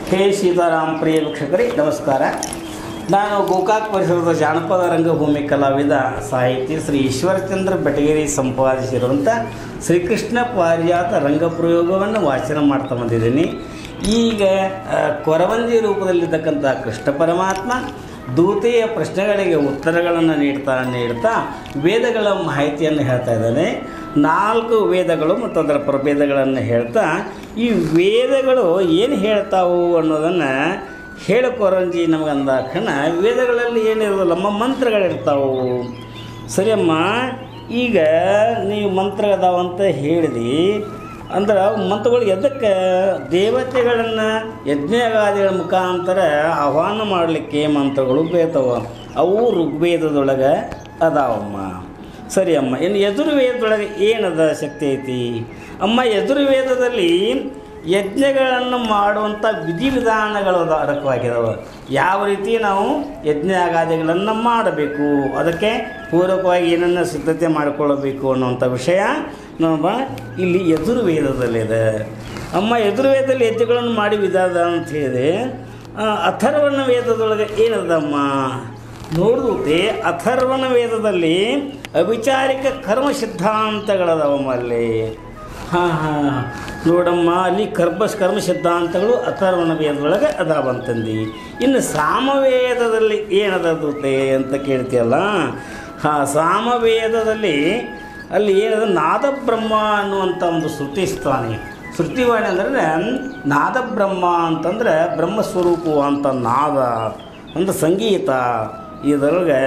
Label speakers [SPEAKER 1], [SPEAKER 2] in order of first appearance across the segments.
[SPEAKER 1] ಹೇ ಸೀತಾರಾಮ್ ಪ್ರಿಯ ವೀಕ್ಷಕರೇ ನಮಸ್ಕಾರ ನಾನು ಗೋಕಾಕ್ ಪರಿಸರದ ಜಾನಪದ ರಂಗಭೂಮಿ ಕಲಾವಿದ ಸಾಹಿತಿ ಶ್ರೀ ಈಶ್ವರಚಂದ್ರ ಬೆಟಗೇರಿ ಸಂಪಾದಿಸಿರುವಂಥ ಶ್ರೀಕೃಷ್ಣ ಪಾರಿಜಾತ ರಂಗಪ್ರಯೋಗವನ್ನು ವಾಚನ ಮಾಡ್ತಾ ಬಂದಿದ್ದೀನಿ ಈಗ ಆ, ಕೊರವಂಜಿ ರೂಪದಲ್ಲಿರ್ತಕ್ಕಂಥ ಕೃಷ್ಣ ಪರಮಾತ್ಮ ದೂತೆಯ ಪ್ರಶ್ನೆಗಳಿಗೆ ಉತ್ತರಗಳನ್ನು ನೀಡ್ತಾ ನೀಡ್ತಾ ವೇದಗಳ ಮಾಹಿತಿಯನ್ನು ಹೇಳ್ತಾ ಇದ್ದಾನೆ ನಾಲ್ಕು ವೇದಗಳು ಮತ್ತು ಅದರ ಪ್ರಭೇದಗಳನ್ನು ಹೇಳ್ತಾ ಈ ವೇದಗಳು ಏನು ಹೇಳ್ತಾವು ಅನ್ನೋದನ್ನು ಹೇಳಕೊರಂಜಿ ನಮಗೆ ಅಂದಾಕ್ಷಣ ವೇದಗಳಲ್ಲಿ ಏನಿರೋದಿಲ್ಲ ನಮ್ಮ ಮಂತ್ರಗಳಿರ್ತಾವು ಸರಿಯಮ್ಮ ಈಗ ನೀವು ಮಂತ್ರ ಅದಾವಂತ ಹೇಳಿದಿ ಅಂದ್ರೆ ಅವು ಮಂತ್ರಗಳು ಎದಕ್ಕೆ ದೇವತೆಗಳನ್ನು ಯಜ್ಞಗಾದಿಗಳ ಮುಖಾಂತರ ಆಹ್ವಾನ ಮಾಡಲಿಕ್ಕೆ ಮಂತ್ರಗಳು ಬೇತವ ಅವು ಋಗ್ವೇದದೊಳಗೆ ಅದಾವಮ್ಮ ಸರಿ ಅಮ್ಮ ಇನ್ನು ಯಜುರ್ವೇದದೊಳಗೆ ಏನದ ಶಕ್ತಿ ಐತಿ ಅಮ್ಮ ಯಜುರ್ವೇದದಲ್ಲಿ ಯಜ್ಞಗಳನ್ನು ಮಾಡುವಂಥ ವಿಧಿವಿಧಾನಗಳು ಅದ- ಅಡಕವಾಗಿದಾವೆ ಯಾವ ರೀತಿ ನಾವು ಯಜ್ಞಾಗಾದಿಗಳನ್ನು ಮಾಡಬೇಕು ಅದಕ್ಕೆ ಪೂರಕವಾಗಿ ಏನನ್ನು ಸಿದ್ಧತೆ ಮಾಡಿಕೊಳ್ಳಬೇಕು ಅನ್ನುವಂಥ ವಿಷಯ ನಮ್ಮ ಇಲ್ಲಿ ಯಜುರ್ವೇದದಲ್ಲಿದೆ ಅಮ್ಮ ಯಜುರ್ವೇದದಲ್ಲಿ ಯಜ್ಞಗಳನ್ನು ಮಾಡಿ ವಿಧಾನ ಅಂತ ಹೇಳಿದೆ ಆ, ಅಥರ್ವಣ ವೇದದೊಳಗೆ ಏನದಮ್ಮ ನೋಡುತ್ತೆ ಅಥರ್ವಣ ವೇದದಲ್ಲಿ ಅವಿಚಾರಿಕ ಕರ್ಮ ಸಿದ್ಧಾಂತಗಳದಾವಮ್ಮ ಅಲ್ಲಿ ಹಾಂ ಹಾಂ ನೋಡಮ್ಮ ಅಲ್ಲಿ ಕರ್ಮ ಕರ್ಮ ಸಿದ್ಧಾಂತಗಳು ಅಥರ್ವಣ ವೇದದೊಳಗೆ ಅದಾವಂತಂದು ಇನ್ನು ಸಾಮವೇದದಲ್ಲಿ ಏನದತ್ತೆ ಅಂತ ಕೇಳ್ತೀಯಲ್ಲ ಹಾಂ ಸಾಮವೇದದಲ್ಲಿ ಅಲ್ಲಿ ಏನದ ನಾದಬ್ರಹ್ಮ ಅನ್ನುವಂಥ ಒಂದು ಶ್ರುತಿ ಸ್ಥಾನಿ ಶ್ರುತಿವಾಣಿ ಅಂದರೆ ನಾದಬ್ರಹ್ಮ ಅಂತಂದ್ರೆ ಬ್ರಹ್ಮಸ್ವರೂಪವು ಅಂತ ನಾದ ಅಂದ್ರೆ ಸಂಗೀತ ಇದರೊಳಗೆ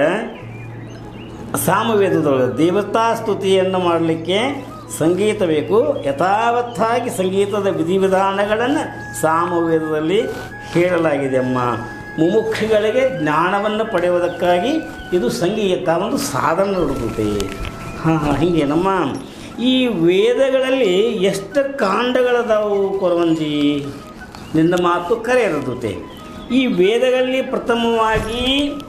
[SPEAKER 1] ಸಾಮವೇದದೊಳಗೆ ದೇವತಾ ಸ್ತುತಿಯನ್ನು ಮಾಡಲಿಕ್ಕೆ ಸಂಗೀತ ಬೇಕು ಯಥಾವತ್ತಾಗಿ ಸಂಗೀತದ ವಿಧಿವಿಧಾನಗಳನ್ನು ಸಾಮವೇದದಲ್ಲಿ ಹೇಳಲಾಗಿದೆ ಅಮ್ಮ ಮುಮುಕ್ಷಿಗಳಿಗೆ ಜ್ಞಾನವನ್ನು ಪಡೆಯುವುದಕ್ಕಾಗಿ ಇದು ಸಂಗೀತ ಒಂದು ಸಾಧನ ಹುಡುಗುತ್ತೆ ಹಾಂ ಹಾಂ ಹೀಗೆ ನಮ್ಮ ಈ ವೇದಗಳಲ್ಲಿ ಎಷ್ಟು ಕಾಂಡಗಳದಾವು ಕೊರವಂಜಿ ನಿನ್ನ ಮಾತು ಕರೆಯರದುತೆ ಈ ವೇದಗಳಲ್ಲಿ ಪ್ರಥಮವಾಗಿ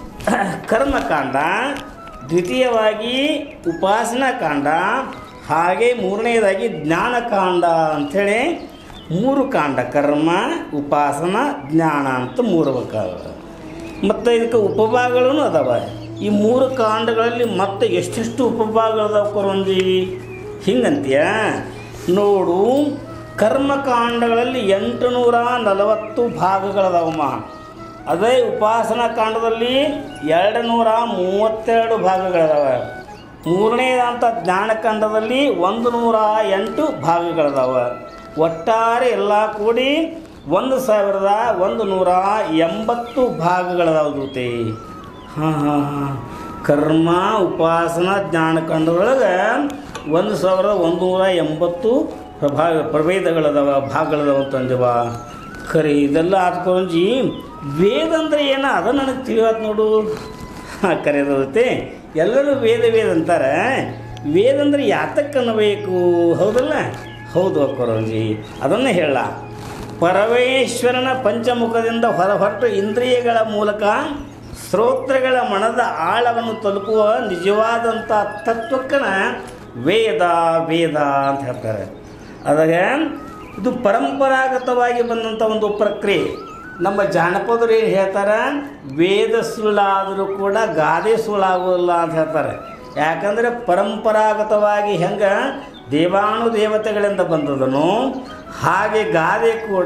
[SPEAKER 1] ಕರ್ಮಕಾಂಡ ದ್ವಿತೀಯವಾಗಿ ಉಪಾಸನಾ ಕಾಂಡ ಹಾಗೆ ಮೂರನೇದಾಗಿ ಜ್ಞಾನಕಾಂಡ ಅಂಥೇಳಿ ಮೂರು ಕಾಂಡ ಕರ್ಮ ಉಪಾಸನ ಜ್ಞಾನ ಅಂತ ಮೂರು ಬೇಕಾಗ ಮತ್ತು ಇದಕ್ಕೆ ಉಪಭಾಗಗಳೂ ಅದಾವ ಈ ಮೂರು ಕಾಂಡಗಳಲ್ಲಿ ಮತ್ತೆ ಎಷ್ಟೆಷ್ಟು ಉಪಭಾಗಗಳದಾವ ಕೊರೊಂದಿ ಹಿಂಗಂತೀಯ ನೋಡು ಕರ್ಮಕಾಂಡಗಳಲ್ಲಿ ಎಂಟು ನೂರ ನಲವತ್ತು ಭಾಗಗಳದಾವಮ್ಮ ಅದೇ ಉಪಾಸನಾ ಕಾಂಡದಲ್ಲಿ ಎರಡು ನೂರ ಮೂವತ್ತೆರಡು ಭಾಗಗಳಿದಾವೆ ಮೂರನೇದಂಥ ಜ್ಞಾನಕಾಂಡದಲ್ಲಿ ಒಂದು ನೂರ ಎಂಟು ಭಾಗಗಳಿದಾವೆ ಒಟ್ಟಾರೆ ಎಲ್ಲ ಕೂಡಿ ಒಂದು ಸಾವಿರದ ಒಂದು ನೂರ ಎಂಬತ್ತು ಭಾಗಗಳದಾವ ದೂತೆ ಹಾಂ ಹಾಂ ಹಾಂ ಕರ್ಮ ಉಪಾಸನಾ ಜ್ಞಾನಕಾಂಡದೊಳಗೆ ಒಂದು ಸಾವಿರದ ಒಂದು ನೂರ ಎಂಬತ್ತು ಪ್ರಭಾಗ ಪ್ರಭೇದಗಳದಾವ ಭಾಗಗಳದಾವ ಅಂತಂದೇವ ಖರೆ ಇದೆಲ್ಲ ಆದ್ಕೊಂಜಿ ವೇದ ಅಂದ್ರೆ ಏನ ಅದು ನನಗೆ ತಿಳಿಯೋದು ನೋಡು ಹಾಂ ಕರೆಯೋದತ್ತೆ ಎಲ್ಲರೂ ವೇದ ವೇದ ಅಂತಾರೆ ವೇದ ಅಂದ್ರೆ ಯಾತಕ್ಕೆ ಅನ್ನಬೇಕು ಹೌದಲ್ಲ ಹೌದು ಕೊರಂಜಿ ಅದನ್ನೇ ಹೇಳ ಪರಮೇಶ್ವರನ ಪಂಚಮುಖದಿಂದ ಹೊರಹೊರಟು ಇಂದ್ರಿಯಗಳ ಮೂಲಕ ಶ್ರೋತ್ರಗಳ ಮನದ ಆಳವನ್ನು ತಲುಪುವ ನಿಜವಾದಂಥ ತತ್ವಕ್ಕನ ವೇದ ವೇದ ಅಂತ ಹೇಳ್ತಾರೆ ಅದಾಗ ಇದು ಪರಂಪರಾಗತವಾಗಿ ಬಂದಂಥ ಒಂದು ಪ್ರಕ್ರಿಯೆ ನಮ್ಮ ಜಾನಪದರು ಏನು ಹೇಳ್ತಾರೆ ವೇದ ಸುಳ್ಳಾದರೂ ಕೂಡ ಗಾದೆ ಸುಳ್ಳಾಗೋಲ್ಲ ಅಂತ ಹೇಳ್ತಾರೆ ಯಾಕಂದರೆ ಪರಂಪರಾಗತವಾಗಿ ಹೆಂಗೆ ದೇವಾನು ದೇವತೆಗಳಿಂದ ಬಂದದನು ಹಾಗೆ ಗಾದೆ ಕೂಡ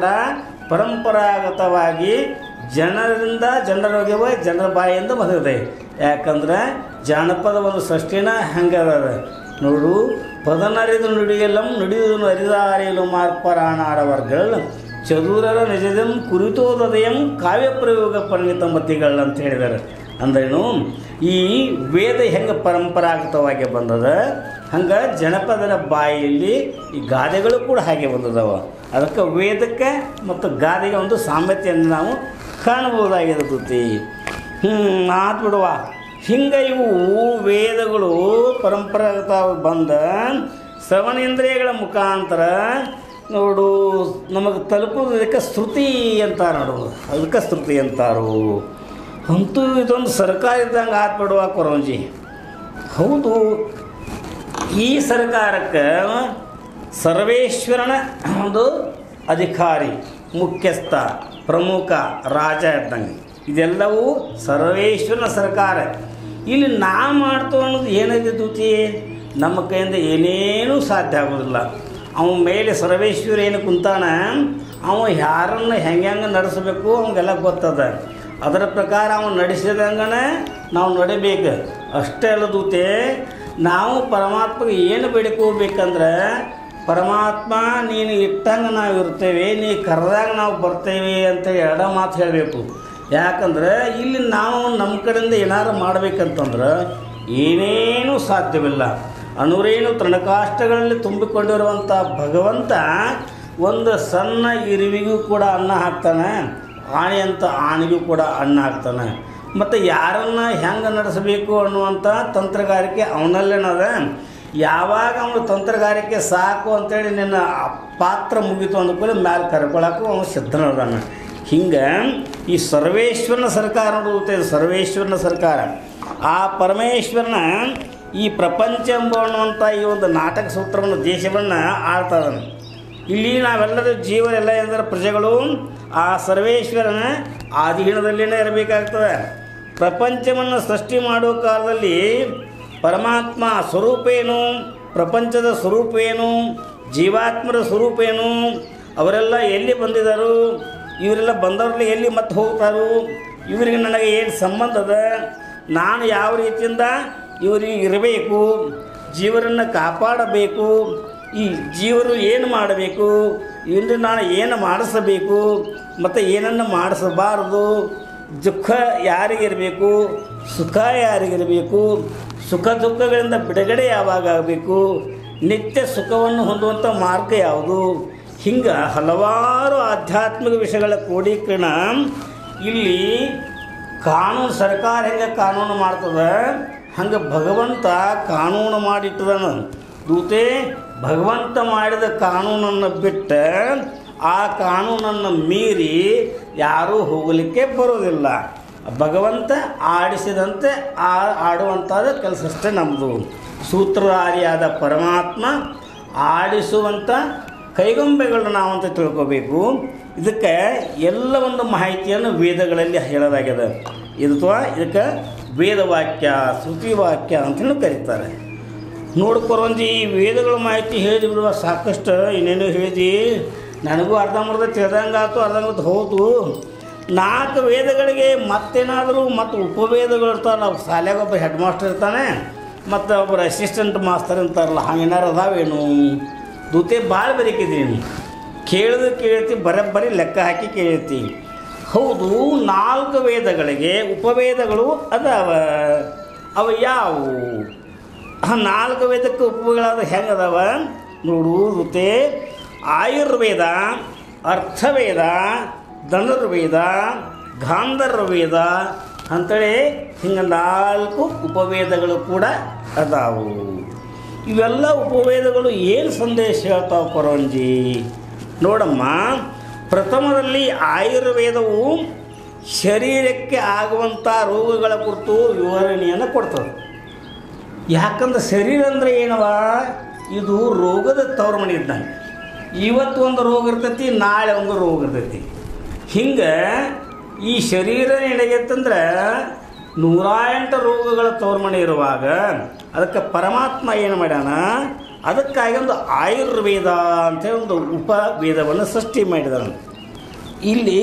[SPEAKER 1] ಪರಂಪರಾಗತವಾಗಿ ಜನರಿಂದ ಜನರಿಗೆ ಜನರ ಬಾಯಿಂದ ಬಂದಿದೆ ಯಾಕಂದ್ರೆ ಜಾನಪದ ಒಂದು ಸೃಷ್ಟಿನ ಹಂಗದ ನೋಡು ಪದನರಿದು ನುಡಿಯಲ್ಲಂ ನುಡಿಯುವುದು ಅರಿದಾರಿಯಲು ಮಾರ್ಪರಾಣಾಡವರ್ಗಳು ಚದುರರ ನಿಜದಂ ಕುರಿತೋದಯಂ ಕಾವ್ಯ ಪ್ರಯೋಗ ಪರಿಣಿತ ಮತಿಗಳು ಅಂತ ಹೇಳಿದ್ದಾರೆ ಅಂದ್ರೇನು ಈ ವೇದ ಹೆಂಗೆ ಪರಂಪರಾಗತವಾಗಿ ಬಂದದ ಹಂಗೆ ಜನಪದರ ಬಾಯಲ್ಲಿ ಈ ಗಾದೆಗಳು ಕೂಡ ಹಾಗೆ ಬಂದದವ ಅದಕ್ಕೆ ವೇದಕ್ಕೆ ಮತ್ತು ಗಾದೆಗೆ ಒಂದು ಸಾಮ್ಯತೆಯನ್ನು ನಾವು ಕಾಣಬಹುದಾಗಿರ್ತೈತಿ ಹ್ಞೂ ಆತ್ ಬಿಡುವ ಹಿಂಗೆ ಇವು ವೇದಗಳು ಪರಂಪರಾಗತವಾಗಿ ಬಂದ ಶ್ರವಣೇಂದ್ರಿಯಗಳ ಮುಖಾಂತರ ನೋಡು ನಮಗೆ ತಲುಪೋದಕ್ಕೆ ಶ್ರುತಿ ಅಂತಾರ ನೋಡು ಅದಕ್ಕೆ ಶ್ರುತಿ ಅಂತಾರು ಅಂತೂ ಇದೊಂದು ಸರ್ಕಾರ ಇದ್ದಂಗೆ ಆತ್ಬಿಡುವ ಕೊರಂಜಿ ಹೌದು ಈ ಸರ್ಕಾರಕ್ಕೆ ಸರ್ವೇಶ್ವರನ ಒಂದು ಅಧಿಕಾರಿ ಮುಖ್ಯಸ್ಥ ಪ್ರಮುಖ ರಾಜ ಇದ್ದಂಗೆ ಇದೆಲ್ಲವೂ ಸರ್ವೇಶ್ವರನ ಸರ್ಕಾರ ಇಲ್ಲಿ ನಾ ಮಾಡ್ತೇವೆ ಅನ್ನೋದು ಏನಿದೆ ದೂತಿ ನಮ್ಮ ಕೈಯಿಂದ ಏನೇನೂ ಸಾಧ್ಯ ಆಗೋದಿಲ್ಲ ಅವನ ಮೇಲೆ ಸರ್ವೇಶ್ವರ ಏನು ಕುಂತಾನ ಅವ ಯಾರನ್ನು ಹೆಂಗೆ ಹೆಂಗೆ ನಡೆಸಬೇಕು ಅವಂಗೆಲ್ಲ ಗೊತ್ತದ ಅದರ ಪ್ರಕಾರ ಅವನು ನಡೆಸಿದಂಗನೆ ನಾವು ನಡಿಬೇಕು ಅಷ್ಟೇ ಅಲ್ಲ ದೂತೆ ನಾವು ಪರಮಾತ್ಮಗೆ ಏನು ಬೇಡಿಕೋಬೇಕಂದ್ರೆ ಪರಮಾತ್ಮ ನೀನು ಇಟ್ಟಂಗೆ ನಾವು ಇರ್ತೇವೆ ನೀ ಕರೆದಾಗ ನಾವು ಬರ್ತೇವೆ ಅಂತ ಎರಡ ಮಾತು ಹೇಳಬೇಕು ಯಾಕಂದ್ರೆ ಇಲ್ಲಿ ನಾವು ನಮ್ಮ ಕಡೆಯಿಂದ ಏನಾರು ಮಾಡ್ಬೇಕಂತಂದ್ರೆ ಏನೇನೂ ಸಾಧ್ಯವಿಲ್ಲ ಅನುರೇನು ತೃಣಕಾಷ್ಟಗಳಲ್ಲಿ ತುಂಬಿಕೊಂಡಿರುವಂಥ ಭಗವಂತ ಒಂದು ಸಣ್ಣ ಇರುವಿಗೂ ಕೂಡ ಅನ್ನ ಹಾಕ್ತಾನೆ ಆಣಿ ಅಂತ ಆಣಿಗೂ ಕೂಡ ಅನ್ನ ಹಾಕ್ತಾನೆ ಮತ್ತು ಯಾರನ್ನು ಹೆಂಗೆ ನಡೆಸಬೇಕು ಅನ್ನುವಂಥ ತಂತ್ರಗಾರಿಕೆ ಅವನಲ್ಲೇನದ ಯಾವಾಗ ಅವನು ತಂತ್ರಗಾರಿಕೆ ಸಾಕು ಅಂತೇಳಿ ನಿನ್ನ ಆ ಪಾತ್ರ ಮುಗೀತು ಅಂದ್ಕೊಳ್ಳಿ ಮ್ಯಾಲೆ ಕರ್ಕೊಳಕ್ಕೂ ಅವನು ಸಿದ್ಧನದಾನ ಹಿಂಗೆ ಈ ಸರ್ವೇಶ್ವರನ ಸರ್ಕಾರ ನೋಡುತ್ತೆ ಇದು ಸರ್ವೇಶ್ವರನ ಸರ್ಕಾರ ಆ ಪರಮೇಶ್ವರನ ಈ ಪ್ರಪಂಚ ಎಂಬ ಅನ್ನುವಂಥ ಈ ಒಂದು ನಾಟಕ ಸೂತ್ರವನ್ನು ದೇಶವನ್ನು ಆಳ್ತಾ ಇದ್ದಾನೆ ಇಲ್ಲಿ ನಾವೆಲ್ಲರೂ ಜೀವರೆಲ್ಲ ಎಂದರೆ ಪ್ರಜೆಗಳು ಆ ಸರ್ವೇಶ್ವರನ ಅಧೀನದಲ್ಲಿನೇ ಇರಬೇಕಾಗ್ತದೆ ಪ್ರಪಂಚವನ್ನು ಸೃಷ್ಟಿ ಮಾಡುವ ಕಾಲದಲ್ಲಿ ಪರಮಾತ್ಮ ಸ್ವರೂಪೇನು ಪ್ರಪಂಚದ ಸ್ವರೂಪೇನು ಜೀವಾತ್ಮರ ಸ್ವರೂಪೇನು ಅವರೆಲ್ಲ ಎಲ್ಲಿ ಬಂದಿದ್ದಾರೆ ಇವರೆಲ್ಲ ಬಂದವ್ರಲ್ಲಿ ಎಲ್ಲಿ ಮತ್ತೆ ಹೋಗ್ತಾರು ಇವರಿಗೆ ನನಗೆ ಏನು ಸಂಬಂಧ ಅದ ನಾನು ಯಾವ ರೀತಿಯಿಂದ ಇವರಿಗೆ ಇರಬೇಕು ಜೀವರನ್ನು ಕಾಪಾಡಬೇಕು ಈ ಜೀವರು ಏನು ಮಾಡಬೇಕು ಇನ್ನು ನಾನು ಏನು ಮಾಡಿಸಬೇಕು ಮತ್ತು ಏನನ್ನು ಮಾಡಿಸಬಾರದು ದುಃಖ ಯಾರಿಗಿರಬೇಕು ಸುಖ ಯಾರಿಗಿರಬೇಕು ಸುಖ ದುಃಖಗಳಿಂದ ಬಿಡುಗಡೆ ಯಾವಾಗ ಆಗಬೇಕು ನಿತ್ಯ ಸುಖವನ್ನು ಹೊಂದುವಂಥ ಮಾರ್ಗ ಯಾವುದು ಹಿಂಗೆ ಹಲವಾರು ಆಧ್ಯಾತ್ಮಿಕ ವಿಷಯಗಳ ಕ್ರೋಢೀಕರಣ ಇಲ್ಲಿ ಕಾನೂನು ಸರ್ಕಾರ ಹೆಂಗೆ ಕಾನೂನು ಮಾಡ್ತದೆ ಹಂಗೆ ಭಗವಂತ ಕಾನೂನು ಮಾಡಿಟ್ಟದನು ದೂತೆ ಭಗವಂತ ಮಾಡಿದ ಕಾನೂನನ್ನು ಬಿಟ್ಟು ಆ ಕಾನೂನನ್ನು ಮೀರಿ ಯಾರೂ ಹೋಗಲಿಕ್ಕೆ ಬರೋದಿಲ್ಲ ಭಗವಂತ ಆಡಿಸಿದಂತೆ ಆ ಆಡುವಂಥದ್ದು ಕೆಲಸ ಅಷ್ಟೇ ನಮ್ಮದು ಸೂತ್ರಧಾರಿಯಾದ ಪರಮಾತ್ಮ ಆಡಿಸುವಂಥ ಕೈಗೊಂಬೆಗಳನ್ನ ನಾವಂತ ತಿಳ್ಕೋಬೇಕು ಇದಕ್ಕೆ ಎಲ್ಲ ಒಂದು ಮಾಹಿತಿಯನ್ನು ವೇದಗಳಲ್ಲಿ ಹೇಳಲಾಗಿದೆ ಇದು ಅಥವಾ ಇದಕ್ಕೆ ವೇದವಾಕ್ಯ ಶ್ರುತಿ ವಾಕ್ಯ ಅಂತಲೂ ಕರೀತಾರೆ ನೋಡ್ಕೊರಂಜಿ ಈ ವೇದಗಳ ಮಾಹಿತಿ ಹೇಳಿದಿ ಬಿಡುವ ಸಾಕಷ್ಟು ಏನೇನು ಹೇಳಿದಿ ನನಗೂ ಅರ್ಧಂಬರ್ಧ ತಿಳಿದಂಗಾತು ಅರ್ಧಂಬರ್ಧ ಹೌದು ನಾಲ್ಕು ವೇದಗಳಿಗೆ ಮತ್ತೇನಾದರೂ ಮತ್ತು ಉಪವೇದಗಳು ಇರ್ತಾವಲ್ಲ ನಾವು ಶಾಲೆಗೆ ಒಬ್ಬ ಹೆಡ್ ಮಾಸ್ಟರ್ ಇರ್ತಾನೆ ಮತ್ತು ಒಬ್ಬರು ಅಸಿಸ್ಟೆಂಟ್ ಮಾಸ್ತರ್ ಇರ್ತಾರಲ್ಲ ಹಂಗೇನಾರು ಅದಾವೇನು ದೂತೆ ಭಾಳ ಬರೀಕಿದ್ದೀನಿ ಕೇಳಿದ್ರೆ ಕೇಳ್ತಿ ಬರೋಬ್ಬರಿ ಲೆಕ್ಕ ಹಾಕಿ ಕೇಳ್ತಿ ಹೌದು ನಾಲ್ಕು ವೇದಗಳಿಗೆ ಉಪವೇದಗಳು ಅದಾವ ಅವು ಯಾವುವು ಆ ನಾಲ್ಕು ವೇದಕ್ಕೆ ಉಪಗಳಾದ ಹೆಂಗೆ ಅದಾವ ನೋಡು ಜೊತೆ ಆಯುರ್ವೇದ ಅರ್ಥವೇದ ಧನುರ್ವೇದ ಗಾಂಧರ್ವೇದ ಅಂಥೇಳಿ ಹಿಂಗೆ ನಾಲ್ಕು ಉಪವೇದಗಳು ಕೂಡ ಅದಾವು ಇವೆಲ್ಲ ಉಪವೇದಗಳು ಏನು ಸಂದೇಶ ಹೇಳ್ತಾವೆ ಕೊರಂಜಿ ನೋಡಮ್ಮ ಪ್ರಥಮದಲ್ಲಿ ಆಯುರ್ವೇದವು ಶರೀರಕ್ಕೆ ಆಗುವಂಥ ರೋಗಗಳ ಕುರಿತು ವಿವರಣೆಯನ್ನು ಕೊಡ್ತದೆ ಯಾಕಂದ್ರೆ ಶರೀರ ಅಂದರೆ ಏನವ ಇದು ರೋಗದ ತವರು ಮನೆ ಇದ್ದಂಗೆ ಇವತ್ತು ಒಂದು ರೋಗ ಇರ್ತೈತಿ ನಾಳೆ ಒಂದು ರೋಗ ಇರ್ತೈತಿ ಹಿಂಗೆ ಈ ಶರೀರ ಏನಾಗೈತಂದ್ರೆ ನೂರ ಎಂಟು ರೋಗಗಳ ತವರು ಮನೆ ಇರುವಾಗ ಅದಕ್ಕೆ ಪರಮಾತ್ಮ ಏನು ಮಾಡ್ಯಾನ ಅದಕ್ಕಾಗಿ ಒಂದು ಆಯುರ್ವೇದ ಅಂತೇಳಿ ಒಂದು ಉಪವೇದವನ್ನು ಸೃಷ್ಟಿ ಮಾಡಿದಾನೆ ಇಲ್ಲಿ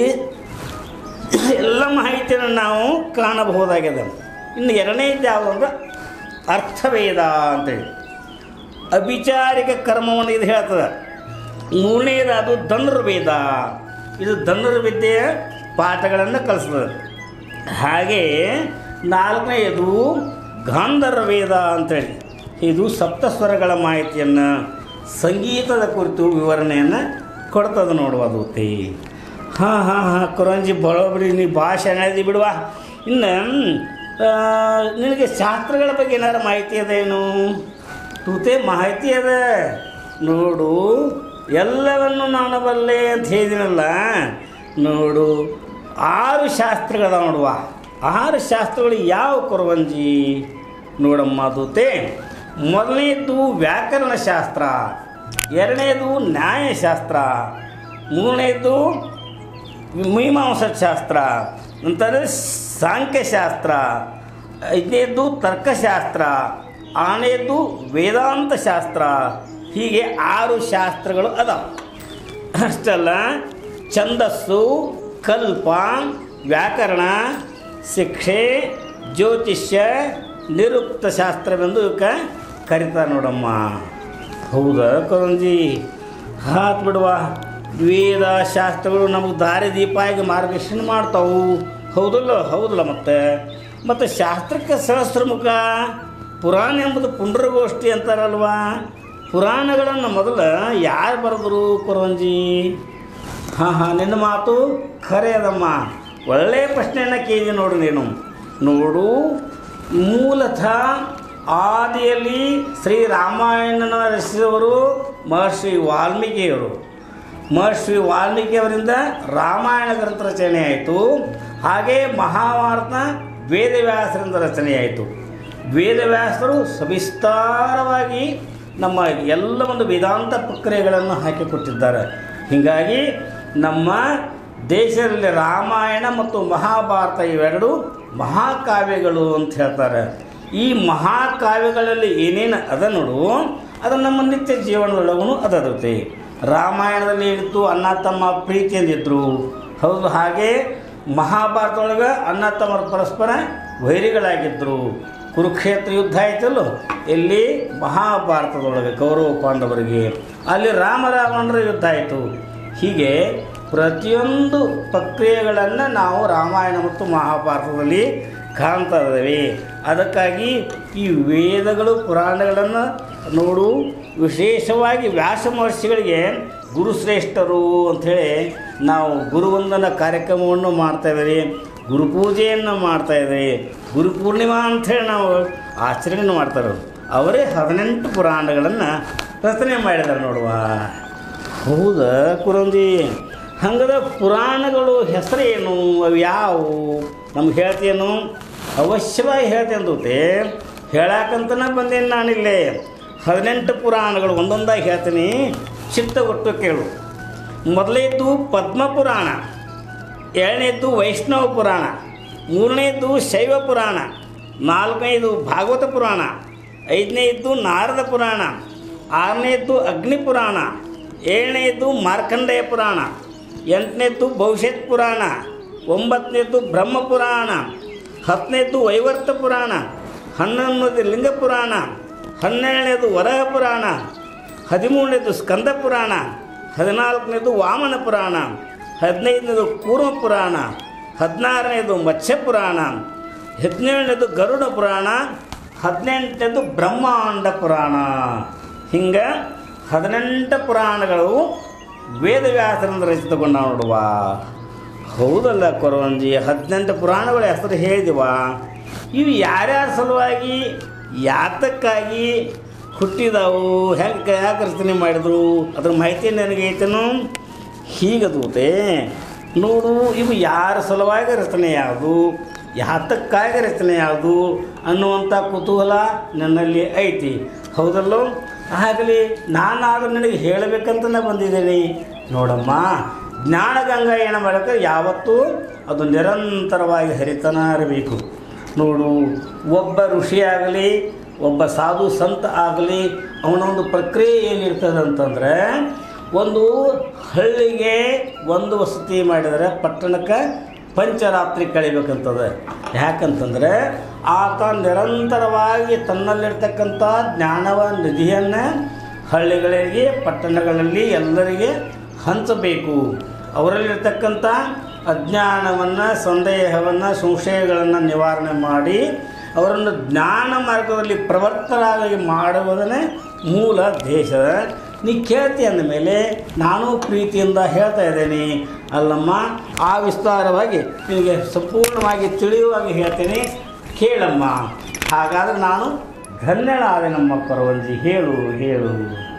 [SPEAKER 1] ಎಲ್ಲ ಮಾಹಿತಿಯನ್ನು ನಾವು ಕಾಣಬಹುದಾಗಿದೆ ಇನ್ನು ಎರಡನೇದು ಯಾವುದು ಅಂದ್ರೆ ಅರ್ಥವೇದ ಅಂತೇಳಿ ಅಭಿಚಾರಿಕ ಕರ್ಮವನ್ನು ಇದು ಹೇಳ್ತದೆ ಮೂರನೇದು ಅದು ಧನುರ್ವೇದ ಇದು ಧನುರ್ವಿದ್ಯೆಯ ಪಾಠಗಳನ್ನು ಕಲಿಸ್ತದೆ ಹಾಗೆ ನಾಲ್ಕನೆಯದು ಗಾಂಧರ್ವೇದ ಅಂತೇಳಿ ಇದು ಸಪ್ತಸ್ವರಗಳ ಮಾಹಿತಿಯನ್ನು ಸಂಗೀತದ ಕುರಿತು ವಿವರಣೆಯನ್ನು ಕೊಡ್ತದೆ ನೋಡುವ ದೂತಿ ಹಾಂ ಹಾಂ ಹಾಂ ಕೊರಂಜಿ ಬರೋಬ್ರಿ ನೀ ಭಾಷೆ ಅನ್ನೋದು ಬಿಡುವ ಇನ್ನು ಆ, ನಿನಗೆ ಶಾಸ್ತ್ರಗಳ ಬಗ್ಗೆ ಏನಾರು ಮಾಹಿತಿ ಅದೇನು ತೂತೆ ಮಾಹಿತಿ ಅದ ನೋಡು ಎಲ್ಲವನ್ನು ನಾನು ಬಲ್ಲೆ ಅಂತ ಹೇಳಿದಿನಲ್ಲ ನೋಡು ಆರು ಶಾಸ್ತ್ರಗಳದಾವ ನೋಡುವ ಆರು ಶಾಸ್ತ್ರಗಳು ಯಾವ ಕೊರವಂಜಿ ನೋಡಮ್ಮ ದೂತೆ ಮೊದಲನೇದು ವ್ಯಾಕರಣ ಶಾಸ್ತ್ರ ಎರಡನೇದು ನ್ಯಾಯಶಾಸ್ತ್ರ ಮೂರನೇದು ಮೀಮಾಂಸಶಾಸ್ತ್ರ ನಂತರ ಸಾಂಖ್ಯಶಾಸ್ತ್ರ ಐದನೇದ್ದು ತರ್ಕಶಾಸ್ತ್ರ ಆರನೇದ್ದು ವೇದಾಂತ ಶಾಸ್ತ್ರ ಹೀಗೆ ಆರು ಶಾಸ್ತ್ರಗಳು ಅದಾವ ಅಷ್ಟಲ್ಲ ಛಂದಸ್ಸು ಕಲ್ಪ ವ್ಯಾಕರಣ ಶಿಕ್ಷೆ ಜ್ಯೋತಿಷ್ಯ ನಿರುಕ್ತ ಶಾಸ್ತ್ರವೆಂದು ಇವಕ್ಕೆ ಕರಿತಾರೆ ನೋಡಮ್ಮ ಹೌದಾ ಕರಂಜಿ ಹಾತ್ ಬಿಡುವ ವೇದ ಶಾಸ್ತ್ರಗಳು ನಮಗೆ ದಾರಿ ದೀಪ ಆಗಿ ಮಾರ್ಗದರ್ಶನ ಮಾಡ್ತಾವು ಹೌದಲ್ಲ ಹೌದಲ್ಲ ಮತ್ತೆ ಮತ್ತು ಶಾಸ್ತ್ರಕ್ಕೆ ಸಹಸ್ರಮುಖ ಪುರಾಣ ಎಂಬುದು ಪುಂಡ್ರಗೋಷ್ಠಿ ಅಂತಾರಲ್ವಾ ಪುರಾಣಗಳನ್ನು ಮೊದಲು ಯಾರು ಬರೆದರು ಕೊರಂಜಿ ಹಾಂ ಹಾಂ ನಿನ್ನ ಮಾತು ಖರೆ ಅದಮ್ಮ ಒಳ್ಳೆಯ ಪ್ರಶ್ನೆಯನ್ನು ಕೇಳಿ ನೋಡು ನೀನು ನೋಡು ಮೂಲತಃ ಆದಿಯಲ್ಲಿ ಶ್ರೀ ರಾಮಾಯಣನ ರಚಿಸಿದವರು ಮಹರ್ಷಿ ವಾಲ್ಮೀಕಿಯವರು ಮಹರ್ಷಿ ವಾಲ್ಮೀಕಿಯವರಿಂದ ರಾಮಾಯಣ ಗ್ರಂಥ ರಚನೆ ಆಯಿತು ಹಾಗೆ ಮಹಾಭಾರತ ವೇದವ್ಯಾಸರಿಂದ ರಚನೆಯಾಯಿತು ವೇದವ್ಯಾಸರು ಸವಿಸ್ತಾರವಾಗಿ ನಮ್ಮ ಎಲ್ಲ ಒಂದು ವೇದಾಂತ ಪ್ರಕ್ರಿಯೆಗಳನ್ನು ಹಾಕಿಕೊಟ್ಟಿದ್ದಾರೆ ಹೀಗಾಗಿ ನಮ್ಮ ದೇಶದಲ್ಲಿ ರಾಮಾಯಣ ಮತ್ತು ಮಹಾಭಾರತ ಇವೆರಡು ಮಹಾಕಾವ್ಯಗಳು ಅಂತ ಹೇಳ್ತಾರೆ ಈ ಮಹಾಕಾವ್ಯಗಳಲ್ಲಿ ಏನೇನು ಅದ ನೋಡು ಅದು ನಮ್ಮ ನಿತ್ಯ ಜೀವನದೊಳಗೂ ಅದರುತ್ತೆ ರಾಮಾಯಣದಲ್ಲಿ ಏನಿತ್ತು ಅಣ್ಣ ತಮ್ಮ ಪ್ರೀತಿಯಿಂದಿದ್ರು ಹೌದು ಹಾಗೆ ಮಹಾಭಾರತದೊಳಗೆ ಅಣ್ಣ ತಮ್ಮರ ಪರಸ್ಪರ ವೈರಿಗಳಾಗಿದ್ದರು ಕುರುಕ್ಷೇತ್ರ ಯುದ್ಧ ಆಯ್ತಲ್ಲ ಇಲ್ಲಿ ಮಹಾಭಾರತದೊಳಗೆ ಕೌರವ ಪಾಂಡವರಿಗೆ ಅಲ್ಲಿ ರಾಮ ರಾವಣರ ಯುದ್ಧ ಆಯಿತು ಹೀಗೆ ಪ್ರತಿಯೊಂದು ಪ್ರಕ್ರಿಯೆಗಳನ್ನು ನಾವು ರಾಮಾಯಣ ಮತ್ತು ಮಹಾಭಾರತದಲ್ಲಿ ಕಾಣ್ತಾ ಇದ್ದೇವೆ ಅದಕ್ಕಾಗಿ ಈ ವೇದಗಳು ಪುರಾಣಗಳನ್ನು ನೋಡು ವಿಶೇಷವಾಗಿ ವ್ಯಾಸ ಮಹರ್ಷಿಗಳಿಗೆ ಗುರುಶ್ರೇಷ್ಠರು ಅಂಥೇಳಿ ನಾವು ಗುರುವಂದನ ಕಾರ್ಯಕ್ರಮವನ್ನು ಮಾಡ್ತಾ ಇದ್ದೀವಿ ಗುರುಪೂಜೆಯನ್ನು ಮಾಡ್ತಾ ಇದ್ದೀವಿ ಗುರು ಪೂರ್ಣಿಮಾ ಅಂಥೇಳಿ ನಾವು ಆಚರಣೆ ಮಾಡ್ತಾರೆ ಅವರೇ ಹದಿನೆಂಟು ಪುರಾಣಗಳನ್ನು ರಚನೆ ಮಾಡಿದ್ದಾರೆ ನೋಡುವ ಹೌದಾ ಕುರಂಜಿ ಹಂಗದ ಪುರಾಣಗಳು ಹೆಸರೇನು ಅವು ಯಾವುವು ನಮ್ಗೆ ಹೇಳ್ತೇನು ಅವಶ್ಯವಾಗಿ ಹೇಳ್ತೇನೆ ದೂತೆ ಹೇಳಾಕಂತನ ಬಂದೇನು ನಾನಿಲ್ಲೇ ಹದಿನೆಂಟು ಪುರಾಣಗಳು ಒಂದೊಂದಾಗಿ ಹೇಳ್ತೀನಿ ಚಿತ್ತಗೊಟ್ಟು ಕೇಳು ಮೊದಲೇದ್ದು ಪದ್ಮ ಪುರಾಣ ಎರಡನೇದ್ದು ವೈಷ್ಣವ ಪುರಾಣ ಮೂರನೇದ್ದು ಶೈವ ಪುರಾಣ ನಾಲ್ಕನೇದು ಭಾಗವತ ಪುರಾಣ ಐದನೇದ್ದು ನಾರದ ಪುರಾಣ ಆರನೇದ್ದು ಅಗ್ನಿ ಪುರಾಣ ಏಳನೇದ್ದು ಮಾರ್ಕಂಡೇಯ ಪುರಾಣ ಎಂಟನೇದ್ದು ಭವಿಷ್ಯತ್ ಪುರಾಣ ಒಂಬತ್ತನೇದ್ದು ಬ್ರಹ್ಮ ಪುರಾಣ ಹತ್ತನೇದ್ದು ವೈವರ್ತ ಪುರಾಣ ಹನ್ನೊಂದನೇದು ಲಿಂಗ ಪುರಾಣ ಹನ್ನೆರಡನೇದು ವರಹ ಪುರಾಣ ಹದಿಮೂರನೇದು ಸ್ಕಂದ ಪುರಾಣ ಹದಿನಾಲ್ಕನೇದು ವಾಮನ ಪುರಾಣ ಹದಿನೈದನೇದು ಕೂರ್ಮ ಪುರಾಣ ಹದಿನಾರನೇದು ಮತ್ಸ್ಯ ಪುರಾಣ ಹದಿನೇಳನೇದು ಗರುಡ ಪುರಾಣ ಹದಿನೆಂಟನೇದು ಬ್ರಹ್ಮಾಂಡ ಪುರಾಣ ಹಿಂಗೆ ಹದಿನೆಂಟು ಪುರಾಣಗಳು ವೇದವ್ಯಾಸರಿಂದ ರಚಿತಗೊಂಡ ನೋಡುವ ಹೌದಲ್ಲ ಕೊರವಂಜಿ ಹದಿನೆಂಟು ಪುರಾಣಗಳ ಹೆಸರು ಹೇಳಿದಿವ ಇವು ಯಾರ್ಯಾರ ಸಲುವಾಗಿ ಯಾತಕ್ಕಾಗಿ ಹುಟ್ಟಿದವು ಹೆಂಗೆ ಯಾಕೆ ರಚನೆ ಮಾಡಿದ್ರು ಅದ್ರ ಮಾಹಿತಿ ನನಗೆ ಐತೇನು ಹೀಗದೂತೆ ನೋಡು ಇವು ಯಾರ ಸಲುವಾಗಿ ರಚನೆ ಯಾವುದು ಯಾತಕ್ಕಾಗಿ ರಚನೆ ಯಾವುದು ಅನ್ನುವಂಥ ಕುತೂಹಲ ನನ್ನಲ್ಲಿ ಐತಿ ಹೌದಲ್ಲೋ ಆಗಲಿ ನಾನಾದರೂ ನನಗೆ ಹೇಳಬೇಕಂತಲೇ ಬಂದಿದ್ದೀನಿ ನೋಡಮ್ಮ ಜ್ಞಾನಗಂಗಾ ಏನ ಮಾಡಕ್ಕೆ ಯಾವತ್ತೂ ಅದು ನಿರಂತರವಾಗಿ ಹರಿತನ ಇರಬೇಕು ನೋಡು ಒಬ್ಬ ಋಷಿಯಾಗಲಿ ಒಬ್ಬ ಸಾಧು ಸಂತ ಆಗಲಿ ಅವನ ಒಂದು ಪ್ರಕ್ರಿಯೆ ಏನಿರ್ತದೆ ಅಂತಂದರೆ ಒಂದು ಹಳ್ಳಿಗೆ ಒಂದು ವಸತಿ ಮಾಡಿದರೆ ಪಟ್ಟಣಕ್ಕೆ ಪಂಚರಾತ್ರಿ ಕಳಿಬೇಕಂತದ ಯಾಕಂತಂದರೆ ಆತ ನಿರಂತರವಾಗಿ ತನ್ನಲ್ಲಿರ್ತಕ್ಕಂಥ ಜ್ಞಾನವ ನಿಧಿಯನ್ನು ಹಳ್ಳಿಗಳಿಗೆ ಪಟ್ಟಣಗಳಲ್ಲಿ ಎಲ್ಲರಿಗೆ ಹಂಚಬೇಕು ಅವರಲ್ಲಿರ್ತಕ್ಕಂಥ ಅಜ್ಞಾನವನ್ನು ಸಂದೇಹವನ್ನು ಸಂಶಯಗಳನ್ನು ನಿವಾರಣೆ ಮಾಡಿ ಅವರನ್ನು ಜ್ಞಾನ ಮಾರ್ಗದಲ್ಲಿ ಪ್ರವರ್ತರಾಗಿ ಮಾಡುವುದನ್ನೇ ಮೂಲ ದೇಶದ ನೀ ಕೇಳ್ತಿ ಅಂದಮೇಲೆ ನಾನು ಪ್ರೀತಿಯಿಂದ ಹೇಳ್ತಾ ಇದ್ದೇನೆ ಅಲ್ಲಮ್ಮ ಆ ವಿಸ್ತಾರವಾಗಿ ನಿನಗೆ ಸಂಪೂರ್ಣವಾಗಿ ತಿಳಿಯುವಾಗಿ ಹೇಳ್ತೇನೆ ಕೇಳಮ್ಮ ಹಾಗಾದರೆ ನಾನು ಧನ್ಯಳಾದೆ ನಮ್ಮ ಕೊರವಂಜಿ ಹೇಳು ಹೇಳು